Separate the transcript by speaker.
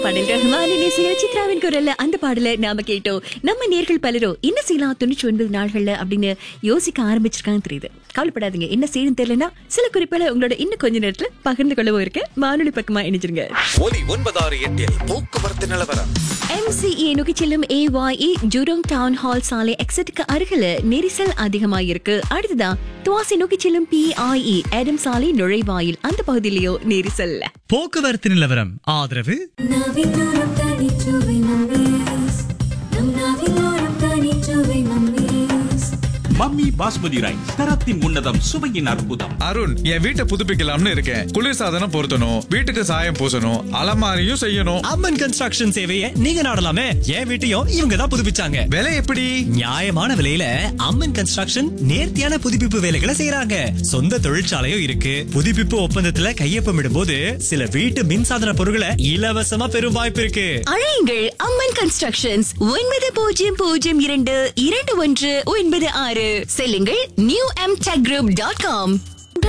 Speaker 1: பாடல் ரஹ்மானின் இசையில் சித்ராவின் குரல்ல அந்த பாடல நாம கேட்டோம் நம்ம நேர்கள் பலரும் என்ன செய்யலாம் தொண்ணூற்றி ஒன்பது நாள்கள்ல அப்படின்னு யோசிக்க ஆரம்பிச்சிருக்காங்க தெரியுது கவலைப்படாதீங்க என்ன செய்யணும் தெரியலனா சில குறிப்புகளை உங்களோட இன்னும் கொஞ்ச நேரத்துல பகிர்ந்து கொள்ளவும் இருக்கு வானொலி பக்கமா இணைஞ்சிருங்க
Speaker 2: ஒலி ஒன்பதாறு எட்டில் போக்குவரத்து நிலவரம்
Speaker 1: எம்சிஏ நோக்கி செல்லும் ஏஒய்இ ஜூரோங் டவுன் ஹால் சாலை எக்ஸிட்டுக்கு அருகில நெரிசல் அதிகமாயிருக்கு அடுத்ததா துவாசி நோக்கி செல்லும் பிஐஇ ஏடம் சாலை நுழைவாயில் அந்த பகுதியிலயோ நெரிசல்
Speaker 3: போக்குவரத்து நிலவரம் ஆதரவு
Speaker 4: நாவிலோரம் தனிச்சுவை மம்மீஸ் நம் நாவிலோரம் தனிச்சுவை மம்மீஸ்
Speaker 5: மம்மி பாஸ்மதி ரைஸ் தரத்தின் உன்னதம் சுவையின் அற்புதம்
Speaker 6: அருண் என் வீட்டை புதுப்பிக்கலாம்னு இருக்கேன் குளிர்சாதனம் பொருத்தணும் வீட்டுக்கு சாயம் பூசணும் அலமாரியும் செய்யணும்
Speaker 3: அம்மன் கன்ஸ்ட்ரக்ஷன் சேவையை நீங்க நாடலாமே என் வீட்டையும் இவங்க தான் புதுப்பிச்சாங்க
Speaker 6: விலை எப்படி
Speaker 3: நியாயமான விலையில அம்மன் கன்ஸ்ட்ரக்ஷன் நேர்த்தியான புதுப்பிப்பு வேலைகளை செய்யறாங்க சொந்த தொழிற்சாலையும் இருக்கு புதுப்பிப்பு ஒப்பந்தத்துல கையொப்பமிடும் போது சில வீட்டு மின்சாதன பொருட்களை இலவசமா பெறும் வாய்ப்பு இருக்கு
Speaker 1: அழையுங்கள் அம்மன் கன்ஸ்ட்ரக்ஷன்ஸ் ஒன்பது பூஜ்ஜியம் பூஜ்ஜியம் இரண்டு இரண்டு ஒன்று ஒன்பது ஆறு செல்லுங்கள் new M tech group dot com